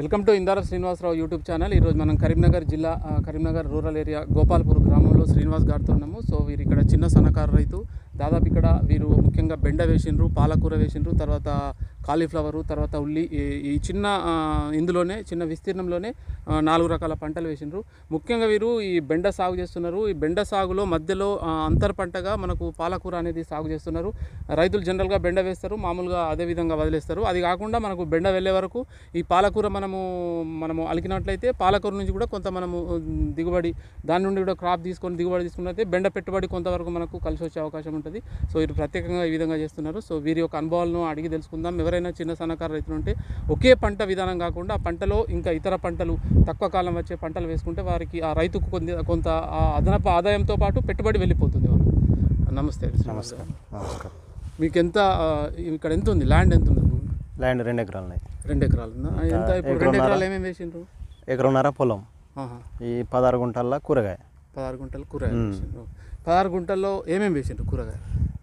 Welcome to Indara Srinivasarao YouTube channel ఈరోజు మనం కరీంనగర్ జిల్లా ఆ, కరీంనగర్ రూరల్ ఏరియా గోపాల్పూర్ గ్రామంలో శ్రీనివాస్ గారితో ఉన్నాము సో వీరు ఇక్కడ చిన్న సన్నకారు రైతు దాదాపు ఇక్కడ వీరు ముఖ్యంగా బెండ వేసిండ్రు పాలకూర వేసిండ్రు తర్వాత కాలీఫ్లవరు తర్వాత ఉల్లి ఈ- ఈ చిన్న ఆ, ఇందులోనే చిన్న విస్తీర్ణంలోనే ఆ, నాలుగు రకాల పంటలు వేసిండ్రు ముఖ్యంగా వీరు ఈ బెండ సాగు చేస్తున్నారు ఈ బెండ సాగులో మధ్యలో ఆ, అంతర్ పంటగా మనకు పాలకూర అనేది సాగు చేస్తున్నారు రైతులు జనరల్గా బెండ వేస్తారు మామూలుగా అదే విధంగా వదిలేస్తారు అది కాకుండా మనకు బెండ వెళ్ళే వరకు ఈ పాలకూర మనము మనము అలికినట్లయితే పాలకూర నుంచి కూడా కొంత మనము ఉమ్, దిగుబడి దాని నుండి కూడా క్రాప్ తీసుకొని దిగుబడి తీసుకున్నట్లయితే బెండ పెట్టుబడి కొంతవరకు మనకు కలిసి వచ్చే అవకాశం ఉంటుంది సో ఇది ప్రత్యేకంగా ఈ విధంగా చేస్తున్నారు సో వీరి యొక్క అనుభవాలను అడిగి తెలుసుకుందాం ఎవరైనా చిన్న సన్నకారు రైతులు ఉంటే ఒకే పంట విధానం కాకుండా ఆ పంటలో ఇంకా ఇతర పంటలు తక్కువ కాలం వచ్చే పంటలు వేసుకుంటే వారికి ఆ రైతుకు కొంత కొంత ఆ అదనపు ఆదాయంతో పాటు పెట్టుబడి వెళ్ళిపోతుంది వాళ్ళు నమస్తే నమస్కారం నమస్కారం మీకు ఎంత ఆ, ఇక్కడ ఎంత ఉంది ల్యాండ్ ఎంత ఉంది ల్యాండ్ రెండు ఎకరాలు ఉన్నాయి రెండు ఎకరాలు ఉందా ఆ, ఎంత ఇప్పుడు రెండు ఎకరాలు ఏమేమి వేసిండ్రు ఎకరన్నర పొలం ఆహా. ఈ పదహారు గుంటల్లో కూరగాయ పదహారు గుంటలు కూరగాయలు వేసిండ్రు పదహారు గుంటల్లో ఏమేమి వేసిండ్రు కూరగాయలు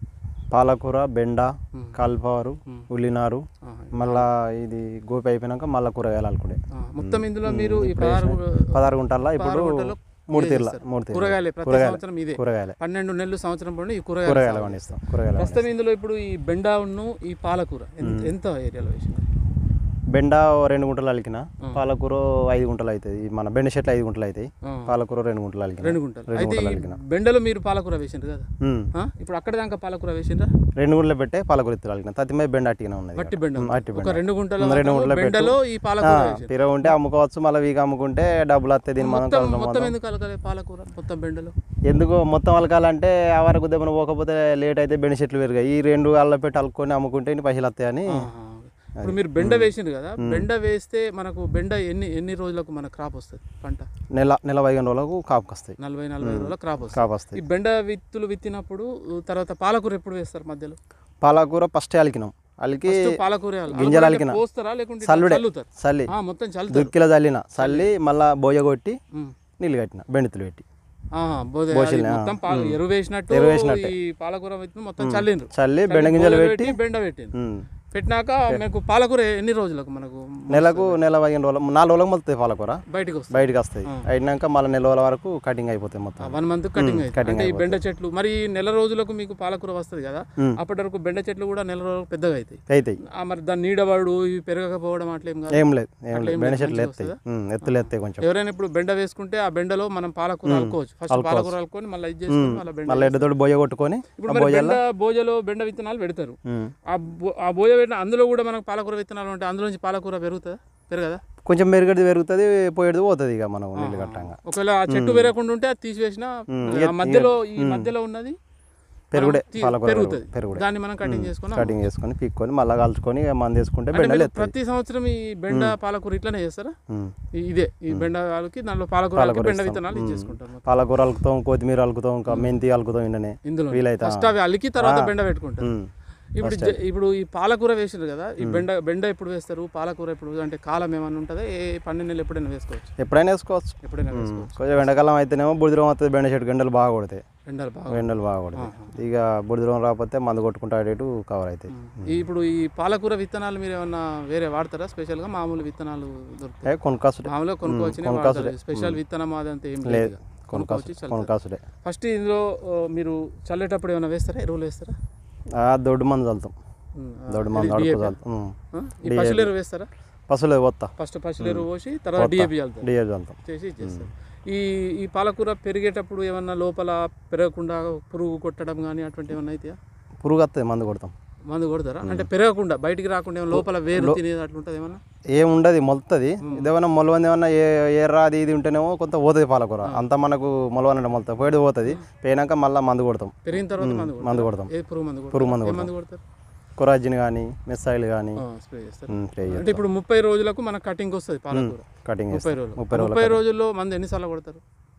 పాలకూర బెండ కాల్ఫవరు ఉల్లినారు ఆహా. మళ్ళా ఇది గోపి అయిపోయినాక మళ్ళీ కూరగాయలు అనుకునే ఆ, మొత్తం ఇందులో మీరు ఈ పదహారు పదహారు గుంటల్లో ఇప్పుడు గుంటల్లో మూడు ఇదే తీర్ల చేస్తారు. మూడు తీర్ల కూరగాయలే ప్రతి కూరగాయలు సంవత్సరం ఇదే కూరగాయలే పన్నెండు నెలలు సంవత్సరం పండు ఈ కూరగాయలు కూరగాయలు సాగు. పండిస్తాం కూరగాయలు ప్రస్తుతం ఇందులో ఇప్పుడు ఈ బెండ ఉన్ను ఈ పాలకూర ఎంత ఎంత ఏరియాలో వేసిండ్రు బెండ ఓ రెండు గుంటలు అలికిన పాలకూర ఐదు గుంటలు అవుతుంది మన బెండ చెట్లు ఐదు గుంటలు అవుతాయి ఆ. పాలకూర రెండు గుంటలు అలికిన రెండు గుంటలు రెండు అయితే గుంటలు ఈ అలికిన బెండలో మీరు పాలకూర వేసిండ్రు కదా ఉమ్. ఆ? ఇప్పుడు అక్కడ దాకా పాలకూర వేసిండ్రా రెండు గుంటలు పెట్టే పాలకూర ఇత్తలు అలికిన తత్తిమే బెండ అట్టిగానే ఉన్నది మట్టి బెండ ఉమ్, అట్టి ఒక బెండ రెండు గుంటల రెండు మాత్రము గుంటల బెండలో ఈ పాలకూర వేసిండ్రు తీర ఉంటే అమ్ముకోవచ్చు మళ్ళీ వీక్ అమ్ముకుంటే డబ్బులు వస్తాయి దీని మనం మొత్తం కలుద్దాం మొత్తం ఎందుకు కలగాలి పాలకూర మొత్తం బెండలో ఎందుకు మొత్తం అలకాలంటే ఆ వరకు దెబ్బన పోకపోతే లేట్ అయితే బెండ చెట్లు పెరిగాయి ఈ రెండు అల్ల పెట్టి అలుకొని అమ్ముకుంటే ఇన్ని పైసలు వస్తాయని ఆహా. ఇప్పుడు మీరు బెండ వేసిండ్రు కదా బెండ వేస్తే మనకు బెండ ఎన్ని ఎన్ని రోజులకు మన క్రాప్ వస్తుంది పంట నెల నెల పదిహేను రోజులకు కాపుకి వస్తాయి నలభై నలభై రోజుల క్రాప్ వస్తుంది కాపు ఈ వస్తాయి బెండ విత్తులు విత్తినప్పుడు తర్వాత పాలకూర ఎప్పుడు వేస్తారు మధ్యలో పాలకూర ఫస్ట్ అలికినాం అలికి ఫస్ట్ పాలకూర వేయాలి. గింజలు అలకూర అంటే అలికిన. పోస్తారా లేకుంటే ఇట్లా చల్లుడే చల్లుతారు చల్లి ఆ, మొత్తం చల్లుతారు దుక్కిలో చల్లిన చల్లి మళ్ళా బోయ కొట్టి ఉమ్. నీళ్ళు కట్టిన బెండితులు పెట్టి ఆహా, బోధ అది మొత్తం పాల ఎరువు వేసినట్టు ఎరువు వేసినట్టే. ఈ పాలకూర విత్తనం మొత్తం చల్లిండ్రు చల్లి బెండ గింజలు బోధ పెట్టి బెండ పెట్టిండ్రు ఉమ్. పెట్టినాక మీకు పాలకూర ఎన్ని రోజులకు మనకు నెలకు నెల పదిహేను రోజులు నాలుగు రోజులకు మొలుతాయి పాలకూర బయటకు వస్తుంది బయటకు వస్తాయి అయినాక మళ్ళీ నెల రోజుల వరకు కటింగ్ అయిపోతాయి మొత్తం వన్ మంత్ కటింగ్ అయితే cutting అంటే ఈ బెండ చెట్లు మరి ఈ నెల రోజులకు మీకు పాలకూర వస్తుంది కదా ఉమ్. అప్పటి వరకు బెండ చెట్లు కూడా నెల రోజులకు పెద్దగా అవుతాయి అవుతాయి ఆ, మరి దాని నీడబడు ఇవి పెరగకపోవడం అట్లేం కాదు ఏం లేదు ఏం అట్లా లేదు ఏం బెండ లేదు, చెట్లు మంచిగా ఎత్తాయి ఉమ్, ఎత్తులు ఎత్తాయి కొంచెం ఎవరైనా ఇప్పుడు బెండ వేసుకుంటే ఆ బెండలో మనం పాలకూర అలుకోవచ్చు ఫస్ట్ పాలకూర అలుకొని మళ్ళీ ఇది చేసుకొని మళ్ళీ బెండ మళ్ళీ ఎడ్డతోటి బొయ్య కొట్టుకొని ఇప్పుడు మరి బెండ బోజలో బెండ విత్తనాలు పెడతారు ఉమ్, ఆ బో- ఆ బోజ పెట్టిన అందులో కూడా మనకు పాలకూర విత్తనాలు ఉంటాయి అందులో నుంచి పాలకూర పెరుగుతుందా పెరగదా కొంచెం మెరుగడి పెరుగుతుంది పోయేది పోతుంది ఇక మనం నీళ్ళు కట్టంగా ఒకవేళ ఆ చెట్టు పెరగకుండా ఉంటే అది తీసివేసిన ఆ మధ్యలో ఈ మధ్యలో ఉన్నది పెరుగుడే తీ- పాలకూర పెరుగుతుంది పెరుగుడే దాన్ని మనం కటింగ్ చేసుకుని కటింగ్ చేసుకొని పీక్కొని మళ్ళీ కలుచుకొని ఇక మంది వేసుకుంటే అంటే బెండలు మీరు ఎత్తాయి ప్రతి సంవత్సరం ఈ బెండ పాలకూర ఇట్లనే చేస్తారా ఉమ్. ఈ- ఇదే ఈ బెండ వాళ్ళకి దాంట్లో పాలకూర బెండ విత్తనాలు ఇచ్చేసుకుంటారు మొత్తం. పాలకూర అలుకుతాం కొత్తిమీర అలుకుతాం ఇంకా మెంతి అలుకుతాం ఇండనే ఇందులో వీలైతే ఫస్ట్ అవి అలికి తర్వాత బెండ పెట్టుకుంటారు ఉమ్. ఇప్పుడు జ- ఇప్పుడు ఈ పాలకూర వేసారు కదా ఈ బెండ బెండ ఎప్పుడు వేస్తారు పాలకూర ఎప్పుడు అంటే కాలం ఏమైనా ఉంటుందా ఏ పన్నెండు నెలలు ఎప్పుడైనా వేసుకోవచ్చు ఎప్పుడైనా వేసుకోవచ్చు ఎప్పుడైనా వేసుకోవచ్చు కొంచెం ఎండాకాలం అయితేనేమో బుడిద్రం వస్తుంది బెండ చెట్టు గంటలు బాగా కొడతాయి బెండలు బాగా ఎండలు బాగా కొడతాయి ఇక బుడిద్రం రాకపోతే మందు కొట్టుకుంటా అటు కవర్ అవుతాయి ఈ ఇప్పుడు ఈ పాలకూర విత్తనాలు మీరు ఏమన్నా వేరే వాడతారా స్పెషల్గా మామూలు విత్తనాలు దొరుకుతాయి ఏ కొనుకాసుడే మామూలుగా కొనుక్కోవచ్చిన వాడతారు స్పెషల్ విత్తనం అదంతా ఏం లేదు ఇక. కొనుక్కోవచ్చు చల్లుతారు. కొనుకాసుడే ఫస్ట్ ఇందులో ఆ, మీరు చల్లేటప్పుడు ఏమైనా వేస్తారా ఎరువులు వేస్తారా ఆ దొడ్డు మందు చల్లుతాం ఉమ్, ఆ, దొడ్డు మందు ఇది అడుపు DAP. చల్లుతాం ఉమ్. ఆ? ఈ పశువుల ఎరువు వేస్తారా పశువులే పోతా ఫస్ట్ పశువుల ఎరువు పోసి తర్వాత డిఏపి చల్లుతారు డిఏ చల్లుతాం చేసి ఇచ్చేస్తారు ఈ ఈ పాలకూర పెరిగేటప్పుడు ఏమన్నా లోపల పెరగకుండా పురుగు కొట్టడం కానీ అటువంటి ఏమన్నా అయితే పురుగు వస్తుంది మందు కొడతాం మందు కొడతారా అంటే పెరగకుండా బయటికి రాకుండా ఏమన్నా లోపల వేరు తినేది అట్లా ఉంటుంది ఏమన్నా ఏం ఉండదు మొలుతుంది ఇదేమన్నా మొలవంది ఏమన్నా ఏ ఎర్ర అది ఇది ఉంటేనేమో కొంత పోతుంది పాలకూర అంత మనకు మొలవనంటే మొలుతుంది పోయేది పోతుంది పోయినాక మళ్ళీ మందు కొడతాం పెరిగిన తర్వాత మందు కొడతారు మందు కొడతాం ఏ పురుగు మందు కొడతారు పురుగు మందు ఏ మందు కొడతారు కొరాజిన్ కానీ మిస్సైల్ కానీ స్ప్రే చేస్తారు స్ప్రే అంటే ఇప్పుడు ముప్పై రోజులకు మన కటింగ్ వస్తుంది పాలకూర కటింగ్ ముప్పై చేస్తాం రోజులు ముప్పై రోజులు ముప్పై రోజుల్లో మందు ఎన్నిసార్లు కొడతారు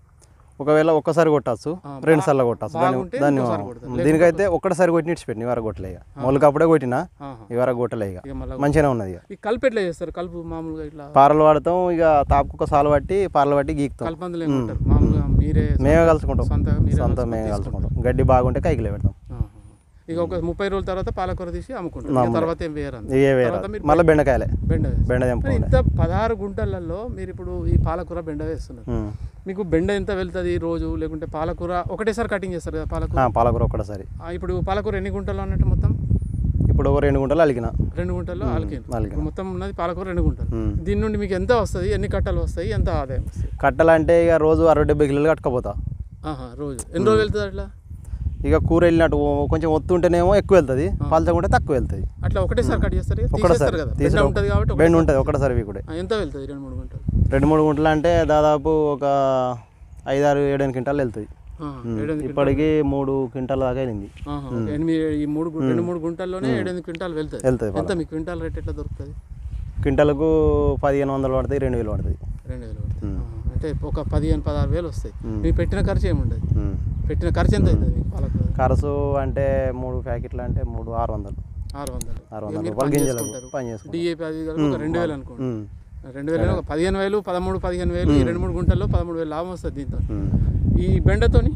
ఒకవేళ ఒక్కసారి కొట్టచ్చు రెండు సార్లు కొట్టచ్చు దాన్ని బాగుంటే దాన్ని ఇంకోసారి కొడతారు. దీనికైతే ఒక్కటిసారి కొట్టి ఇడిచిపెట్టిన ఇవరకు కొట్టలే ఇక మొలక అప్పుడే కొట్టినా ఆహా. ఇవరకు కొట్టలే ఇక ఇక మళ్ళీ మంచిగానే ఉన్నది ఇక ఈ కలుపు ఎట్లా చేస్తారు కలుపు మామూలుగా ఇట్లా పారలు వాడతాం ఇక తాపుకు ఒక సాలు పట్టి పారలు పట్టి గీకుతాం కల్పందులు ఏమంటారు మామూలుగా మీరే మేమే కలుసుకుంటాం సొంతగా మీరే సొంత మేమే కలుసుకుంటాం గడ్డి బాగుంటే కైకిలే పెడతాం ఆహా. ఇక ఒక ముప్పై రోజుల తర్వాత పాలకూర తీసి అమ్ముకుంటారు ఇక తర్వాత ఏం వేయరు అంత. ఇవే వేరే తర్వాత మీరు మళ్ళీ బెండకాయలే బెండ వేస్తారు. బెండ మరి తెంపుకోవాలి ఇంత పదహారు గుంటలలో మీరు ఇప్పుడు ఈ పాలకూర బెండ వేస్తున్నారు ఉమ్. మీకు బెండ ఎంత వెళ్తుంది రోజు లేకుంటే పాలకూర ఒకటేసారి కటింగ్ చేస్తారు కదా పాలకూర ఆ, పాలకూర ఒక్కటేసారి ఆ, ఇప్పుడు పాలకూర ఎన్ని గుంటలు అన్నట్టు మొత్తం ఇప్పుడు ఒక రెండు గుంటలు అలిగిన రెండు గుంటల్లో అలికిండ్రు అలికిన. ఇప్పుడు మొత్తం ఉన్నది పాలకూర రెండు గుంటలు ఉమ్. దీని నుండి మీకు ఎంత వస్తుంది ఎన్ని కట్టలు వస్తాయి ఎంత ఆదాయం వస్తుంది కట్టాలంటే ఇక రోజు అరవై డెబ్బై కిలోలు కట్టుకపోతా ఆహా రోజు ఎన్ని రోజులు వెళ్తుంది అట్లా ఇక కూర వెళ్ళినట్టు ఓ- కొంచెం ఒత్తు ఉంటేనేమో ఎక్కువ వెళ్తుంది పలచకుంటే తక్కువ వెళ్తుంది అట్లా ఒకటేసారి కట్ చేస్తారు ఇక ఒక్కటేసారి తీసేస్తారు కదా బెండ తీసుడు ఉంటుంది కాబట్టి బెండ్ ఒకటేసారి. ఉంటుంది ఒకటేసారి వీకుడే ఆ, ఎంత వెళ్తుంది రెండు మూడు గుంటలు రెండు మూడు గుంటలు అంటే దాదాపు ఒక ఐదారు ఏడెనిమిది క్వింటాలు వెళ్తుంది ఆ, ఏడెనిమిది ఇప్పటికి మూడు క్వింటాల దాకా వెళ్ళింది ఆహా, ఓకే. ఎనిమిది ఈ మూడు గు- రెండు మూడు గుంటల్లోనే ఏడెనిమిది క్వింటాలు వెళ్తుంది వెళ్తుంది ఎంత మీ క్వింటాల్ రేట్ ఎట్లా దొరుకుతుంది క్వింటాలకు పదిహేను వందలు పడుతుంది రెండు వేలు పడుతుంది రెండు వేలు పడుతుంది ఆహా. అంటే ఒక పదిహేను పదహారు వేలు వస్తాయి మ్మ్. మీకు పెట్టిన ఖర్చు ఏముండదు ఉమ్. పెట్టిన ఖర్చు ఎంత అవుతుంది మీకు పాలకూర కరసు అంటే మూడు ప్యాకెట్లు అంటే మూడు ఆరు వందలు ఆరు వందలు ఆరు ఇక వందల మీరు రూపాయలు పని గింజలకు చేసుకుంటారు. పని చేసుకుంటాం డిఏపి అది కలిపి ఒక రెండు వేలు అనుకోండి ఉమ్. రెండు వేలు ఒక పదిహేను వేలు పదమూడు పదిహేను వేలు ఈ రెండు మూడు గుంటల్లో పదమూడు వేలు లాభం వస్తుంది దీంతో ఉమ్. ఈ బెండతోని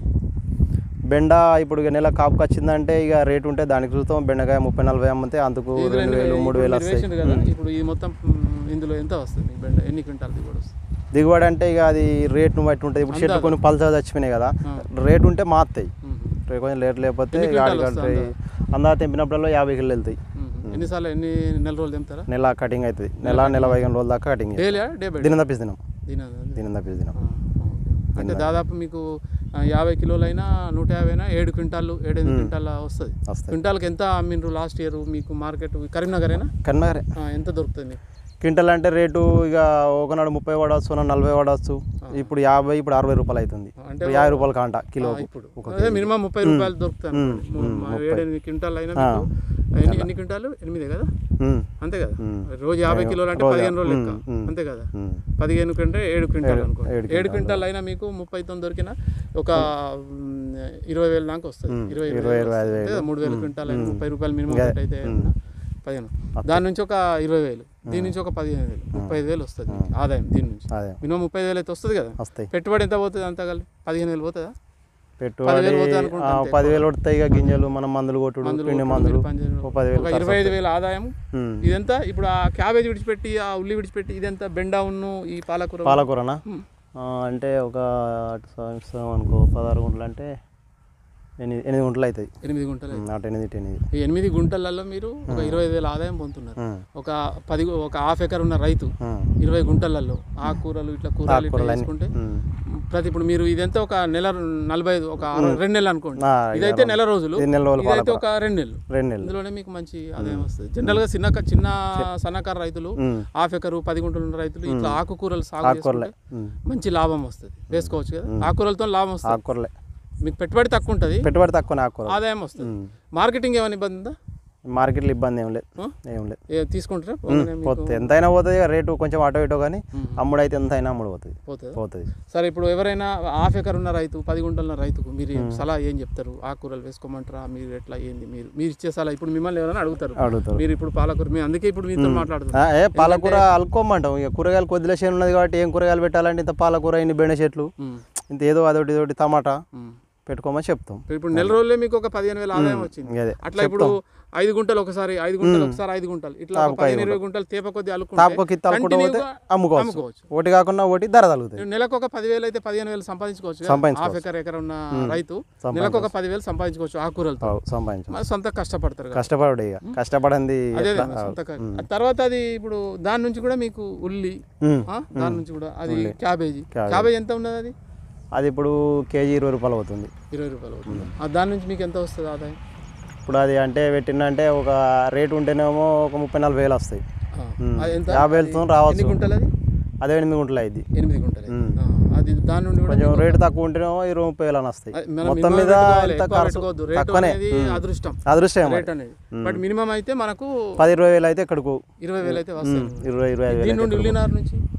బెండ ఇప్పుడు ఇక నెల కాపుకి వచ్చిందంటే ఇక రేట్ ఉంటే దానికి చూస్తాం బెండకాయ ముప్పై నలభై అమ్మితే అందుకు ఇది రెండు వేలు మూడు ఇప్పుడు వేలు మీరు వస్తాయి వేసిండ్రు కదా ఇప్పుడు ఇది మొత్తం మ్, ఇందులో ఎంత వస్తుంది మీకు బెండ ఎన్ని క్వింటాల్ దిగుబడి వస్తుంది దిగుబడి అంటే ఇక అది రేట్ను బట్టి ఉంటుంది ఇప్పుడు చెట్లు కొన్ని పల్సగా చచ్చిపోయినాయి కదా ఆ. రేట్ ఉంటే మాస్తాయి మ్మ్. రేట్ కొంచెం లేట్ లేకపోతే ఎన్ని ఇక క్వింటాలు ఆడికి వస్తాయి ఆడికి అందా తెంపినప్పుడల్లా యాభై కిలో వెళ్తాయి మ్మ్. ఎన్నిసార్లు ఎన్ని నెల రోజులు తెంపుతారా నెల కటింగ్ అవుతుంది నెల నెల పదిహేను రోజుల దాకా కటింగ్ డైలీ డే బై దినం తప్పిసి తినం దీని దినం తప్పిసి తినం అంటే దాదాపు మీకు ఆ, యాభై కిలోలైనా నూట యాభై అయినా ఏడు క్వింటాలు ఏడెనిమిది క్వింటాల వస్తుంది వస్తాయి క్వింటాల్కి ఎంత అమ్మిండ్రు లాస్ట్ ఇయర్ మీకు మార్కెట్ కరీంనగరేనా కన్నగరే ఆ, ఎంత దొరుకుతుంది మీకు క్వింటల్ అంటే రేటు ఇక ఒకనాడు ముప్పై పడవచ్చు ఒకనాడు నలభై పడవచ్చు ఇప్పుడు యాభై ఇప్పుడు అరవై రూపాయలు అవుతుంది అంటే ఇప్పుడు యాభై రూపాయలు కాంట కిలో ఇప్పుడు అదే మినిమం ముప్పై రూపాయలు దొరుకుతాయి అనుకోండి. ము- మా ఏడెనిమిది క్వింటాల్ అయినా మీకు ఎన్ని ఎన్ని క్వింటాలు ఎనిమిదే కదా అంతే కదా రోజు యాభై కిలోలు అంటే పదిహేను రోజులు లెక్క అంతే కదా పదిహేను కంటే ఏడు క్వింటాల్ అనుకోండి ఏడు ఏడు క్వింటాల్ అయినా మీకు ముప్పై తొమ్మిది దొరికిన ఒక మ్, ఇరవై వేల దాకా వస్తుంది ఇరవై ఇరవై ఇరవై, వేలు ఇరవై ఐదు వస్తుంది. అంతే కదా? మూడు వేల క్వింటాల్ అయినా ముప్పై రూపాయలు మినిమం రేట్ అయితే ఏమన్నా పదిహేను దాని నుంచి ఒక ఇరవై వేలు దీని నుంచి ఒక పదిహేను వేలు ముప్పై ఐదు వేలు వస్తుంది మీకు ఆదాయం దీని నుంచి అదే మినిమం ముప్పై ఐదు వేలు అయితే వస్తుంది కదా వస్తాయి పెట్టుబడి ఎంత పోతుంది అంత కలిపి పదిహేను వేలు పోతుందా పెట్టుబడి పదివేలు పోతుంది అనుకుంటా ఆ, అంతే. పదివేలు పడతాయి ఇక గింజలు మనం మందులు కొట్టుడు పిండి కొట్టుడు, మందులు మీరు పని చేయడం. ఓ పదివేలు ఒక ఇరవై ఐదు వేల ఆదాయం ఉమ్. ఇదంతా ఇప్పుడు ఆ క్యాబేజ్ విడిచిపెట్టి ఆ ఉల్లి విడిచిపెట్టి ఇదంతా బెండా ఉన్ను ఈ పాలకూర పాలకూరనా ఉమ్. ఆ, అంటే ఒక అటు సంవత్సరం అనుకో పదహారు గుంటలు అంటే ఎనిమిది ఎనిమిది గుంటలు అవుతాయి ఎనిమిది గుంటలు ఉమ్, అటు ఎనిమిది ఇటు ఎనిమిది ఈ ఎనిమిది గుంటలలో మీరు ఒక ఇరవై ఐదు వేల ఆదాయం పొందుతున్నారు ఉమ్, ఒక పది ఒక హాఫ్ ఎకర్ ఉన్న రైతు ఉమ్. ఇరవై గుంటలలో ఆకుకూరలు ఇట్లా కూరలు ఇట్లా కూరలు అన్ని. వేసుకుంటే ఉమ్. ప్రతి ఇప్పుడు మీరు ఇదంతా ఒక నెల నలభై ఐదు ఒక అరవై- రెండు నెలలు అనుకోండి ఆ, ఇదైతే నెల రోజులు ఇది నెల రోజులు ఇదైతే ఒక రెండు నెలలు రెండు నెలలు ఇందులోనే మీకు మంచి ఆదాయం వస్తుంది జనరల్గా చిన్న చిన్న సన్నకారు రైతులు ఉమ్. హాఫ్ ఎకరు పది గుంటలు ఉన్న రైతులు ఇట్లా ఆకుకూరలు సాగు ఆకుకూరలే చేసుకుంటే ఉమ్. మంచి లాభం వస్తుంది వేసుకోవచ్చు కదా ఆకుకూరలతో లాభం వస్తుంది ఆకుకూరలే మీకు పెట్టుబడి తక్కువ ఉంటుంది పెట్టుబడి తక్కువనే ఆకుకూర ఆదాయం వస్తుంది మార్కెటింగ్ ఏమైనా ఇబ్బంది ఉందా మార్కెట్లో ఇబ్బంది ఏం లేదు ఆ? ఏం లేదు ఏ తీసుకుంటారా పోగానే మీకు పోతుంది ఎంతైనా పోతుంది ఇక రేటు కొంచెం అటో ఇటో కానీ అమ్ముడు అయితే ఎంతైనా అమ్ముడు పోతుంది పోతుందా పోతుంది సరే ఇప్పుడు ఎవరైనా హాఫ్ ఎకర్ ఉన్న రైతు పది గుంటల ఉన్న రైతుకు మీరు ఏం సలహా ఏం చెప్తారు ఆకుకూరలు వేసుకోమంటారా మీరు ఎట్లా ఏంది మీరు మీరు ఇచ్చే సలహా ఇప్పుడు మిమ్మల్ని ఎవరైనా అడుగుతారు అడుగుతారు మీరు ఇప్పుడు పాలకూర మేము అందుకే ఇప్పుడు మీతో మాట్లాడుతున్నాం ఆ, ఏ పాలకూర అలుకోమంటాం ఇక కూరగాయలు కొద్దిగా చేను ఉన్నది కాబట్టి ఏం కూరగాయలు పెట్టాలంటే ఇంత పాలకూర ఇన్ని బెండ చెట్లు ఉమ్, ఇంత ఏదో అదొకటి ఇదొకటి టమాటా ఉమ్. పెట్టుకోమని చెప్తాం ఇప్పుడు నెల రోజులే మీకు ఒక పదిహేను వేల ఆదాయం వచ్చింది అదే అట్లా ఇప్పుడు ఐదు గుంటలు ఒకసారి ఐదు గుంటలు ఒకసారి ఐదు గుంటలు ఇట్లా ఒక పదిహేను ఇరవై గుంటలు తేప కొద్ది అల్లుకుంటే తాపకి తలుకుంటూ పోతే కంటిన్యూగా అమ్ముకోవచ్చు అమ్ముకోవచ్చు ఒకటి కాకుండా ఒకటి ధర తగ్గుతుంది నెలకు ఒక పదివేలు అయితే పదిహేను వేలు సంపాదించుకోవచ్చు కదా? సంపాదించుకోవచ్చు. హాఫ్ ఎకర్ ఎకర్ ఉన్న రైతు నెలకు ఒక పదివేలు సంపాదించుకోవచ్చు ఆకుకూరలతో అవు, సంపాదించు మరి సొంత కష్టపడతారు కదా కష్టపడు ఇక కష్టపడింది అదే ఎట్లా? అదే, సొంత క- ఆ తర్వాత అది ఇప్పుడు దాని నుంచి కూడా మీకు ఉల్లి ఉమ్. ఆ, దాని నుంచి కూడా అది క్యాబేజీ క్యాబేజీ ఎంత ఉన్నది అది అది ఇప్పుడు కేజీ ఇరవై రూపాయలు అవుతుంది ఇరవై రూపాయలు అవుతుంది ఆ, దాని నుంచి మీకు ఎంత వస్తుంది ఆదాయం ఇప్పుడు అది అంటే పెట్టిందంటే ఒక రేటు ఉంటేనేమో ఒక ముప్పై నలభై వేలు వస్తాయి ఆ, ఉమ్. అది ఎంత యాభై వేలతో ఎన్ని రావచ్చు గుంటలు అది అదే ఎనిమిది గుంటలు అయింది ఎనిమిది గుంటలు ఆ, అది దాని నుండి కూడా కొంచెం రేటు తక్కువ ఉంటేనేమో ఇరవై ముప్పై వేలు అని వస్తాయి అది మనం మొత్తం minimum మీద పెట్టుకోవాలి, ఎంత ఎక్కువ ఖర్చు పెట్టుకోవద్దు. రేటు తక్కువనే అనేది అదృష్టం అదృష్టం మరి. రేట్ అనేది బట్ మినిమం అయితే మనకు పది ఇరవై వేలు అయితే ఇక్కడకు ఇరవై వేలు అయితే వస్తాయి ఇరవై ఇరవై ఐదు వేలు దీని నుండి ఉల్లినారు నుంచి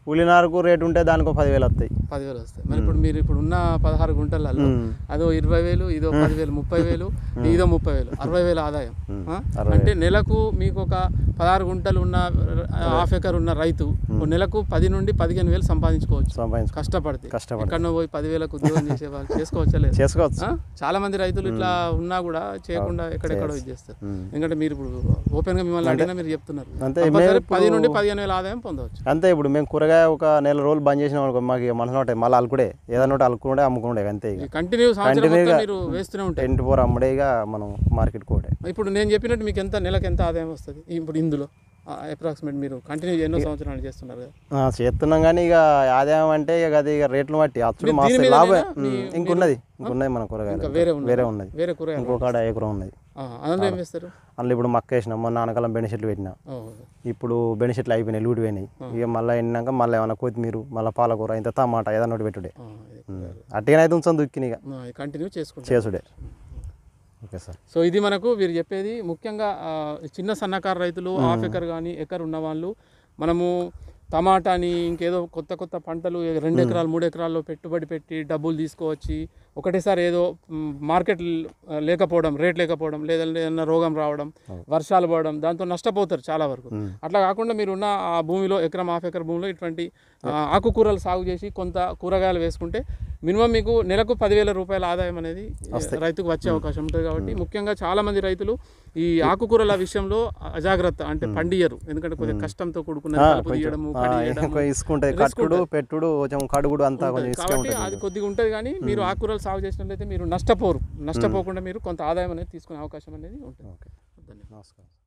కూలినారుకు రేటు ఉంటే దానికి ఒక పదివేలు వస్తాయి పదివేలు వస్తాయి మరి ఇప్పుడు మీరు ఇప్పుడు ఉన్న పదహారు గుంటలలో మ్మ్. అదో ఇరవై వేలు ఇదో పదివేలు ముప్పై వేలు ఇదో ముప్పై వేలు అరవై వేలు ఆదాయం ఆ? అరవై అంటే నెలకు మీకు ఒక పదహారు గుంటలు ఉన్న హాఫ్ ఎకర్ ఉన్న రైతు ఓ నెలకు పది నుండి పదిహేను వేలు సంపాదించుకోవచ్చు సంపాదించుకో కష్టపడితే కష్టపడి ఎక్కడో పోయి పదివేలకు ఉద్యోగం చేసే వాళ్ళు చేసుకోవచ్చా లేదు చేసుకోవచ్చు ఆ? చాలా మంది రైతులు ఇట్లా ఉన్నా కూడా చేయకుండా ఎక్కడెక్కడో ఇది చేస్తారు మ్మ్. ఎందుకంటే మీరు ఇప్పుడు ఓపెన్ గా మిమ్మల్ని అడిగినా మీరు చెప్తున్నారు అంతే, కంపల్సరీ మేము పది నుండి పదిహేను వేల ఆదాయం పొందవచ్చు అంతే ఇప్పుడు మేము కూరగాయ ఒక నెల రోజులు బంద్ చేసినాం అనుకో మాకు ఇక మనసులో ఉంటాయి మళ్ళీ అలుకుడే ఏదైనా ఒకటి అలుకుండే అమ్ముకుండే అంతే ఇక కంటిన్యూ సంవత్సరం మొత్తం Continue గా- మీరు వేస్తూనే ఉంటాయి టెంట్ ఫోర్ అమ్ముడే ఇక మనం మార్కెట్ కోటే ఇప్పుడు నేను చెప్పినట్టు మీకు ఎంత నెలకు ఎంత ఆదాయం వస్తుంది ఇప్పుడు ఇందులో అప్రాక్సిమేట్ మీరు కంటిన్యూ ఎన్నో సంవత్సరాలు చేస్తున్నారు కదా ఆ, చేస్తున్నాం కానీ ఇక ఆదాయం అంటే ఇక అది ఇక రేట్లు బట్టి అచ్చుడు మీరు మాస్తే దీని లాభం మీదనేనా? మీ- ఇంకున్నది ఇంకున్నది మన కూరగాయలు ఇంకా వేరే ఉన్నది వేరే ఉన్నది వేరే కూరగాయలు ఇంకొక ఎకరం ఉన్నది ఆ, అందులో ఏం వేస్తారు అందులో ఇప్పుడు మక్క వేసినాం మొన్న ఆనకాలం బెనిషెట్లు పెట్టినా ఓ, ఇప్పుడు బెనిషెట్లు అయిపోయినాయి లూటి పోయినాయి ఇక మళ్ళీ ఎండినాక మళ్ళీ ఏమైనా కొత్తిమీర మళ్ళీ పాలకూర ఇంత టమాటా ఏదైనా ఒకటి పెట్టుడే ఆ, ఇది. అట్టిగానే అయితే ఉంచాం దుక్కిని ఇక ఆ, ఇది కంటిన్యూ చేసుకుంటారు చేసుడే ఓకే సార్ సో ఇది మనకు వీరు చెప్పేది ముఖ్యంగా ఆ, చిన్న సన్నకారు రైతులు హాఫ్ ఎకర్ కానీ ఎకర్ ఉన్న వాళ్ళు మనము టమాటాని ఇంకేదో కొత్త కొత్త పంటలు ఏ- రెండు ఎకరాలు మూడు ఎకరాల్లో పెట్టుబడి పెట్టి డబ్బులు తీసుకువచ్చి ఒకటేసారి ఏదో మ్, మార్కెట్ ల్- లేకపోవడం రేట్ లేకపోవడం లేదా ఏదైనా రోగం రావడం వర్షాలు పడడం దాంతో నష్టపోతారు చాలా వరకు మ్మ్. అట్లా కాకుండా మీరున్న ఆ భూమిలో ఎకరం హాఫ్ ఎకర్ భూమిలో ఇటువంటి ఆ, ఆకుకూరలు సాగు చేసి కొంత కూరగాయలు వేసుకుంటే మినిమం మీకు నెలకు పదివేల రూపాయల ఆదాయం అనేది రైతుకు వచ్చే అవకాశం ఉంటుంది కాబట్టి ముఖ్యంగా చాలా మంది రైతులు ఈ ఆకుకూరల విషయంలో అజాగ్రత్త అంటే పండియరు ఎందుకంటే కొద్దిగా కష్టంతో కూడుకున్న కలుపు తీయడము కడి చేయడము ఇసుకుంటుంది కట్టుడు పెట్టుడు కొంచెం కడుగుడు అంతా కొంచెం ఇసుకే కాబట్టి ఉంటుంది అది కొద్దిగా ఉంటుంది కానీ మీరు ఆకుకూరలు సాగు చేసినట్లయితే మీరు నష్టపోరు నష్టపోకుండా మీరు కొంత ఆదాయం అనేది తీసుకునే అవకాశం అనేది ఉంటుంది ఓకే ధన్యవాదాలు నమస్కారం